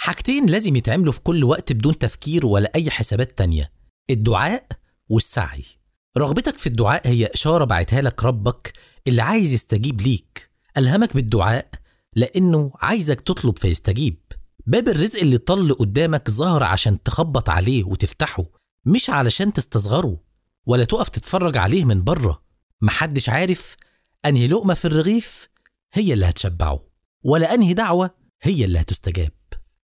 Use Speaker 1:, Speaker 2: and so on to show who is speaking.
Speaker 1: حاجتين لازم يتعملوا في كل وقت بدون تفكير ولا أي حسابات تانية الدعاء والسعي رغبتك في الدعاء هي إشارة بعتها لك ربك اللي عايز يستجيب ليك ألهمك بالدعاء لأنه عايزك تطلب فيستجيب باب الرزق اللي طل قدامك ظهر عشان تخبط عليه وتفتحه مش علشان تستصغره ولا تقف تتفرج عليه من بره محدش عارف أنهي لقمة في الرغيف هي اللي هتشبعه ولا أنهي دعوة هي اللي هتستجاب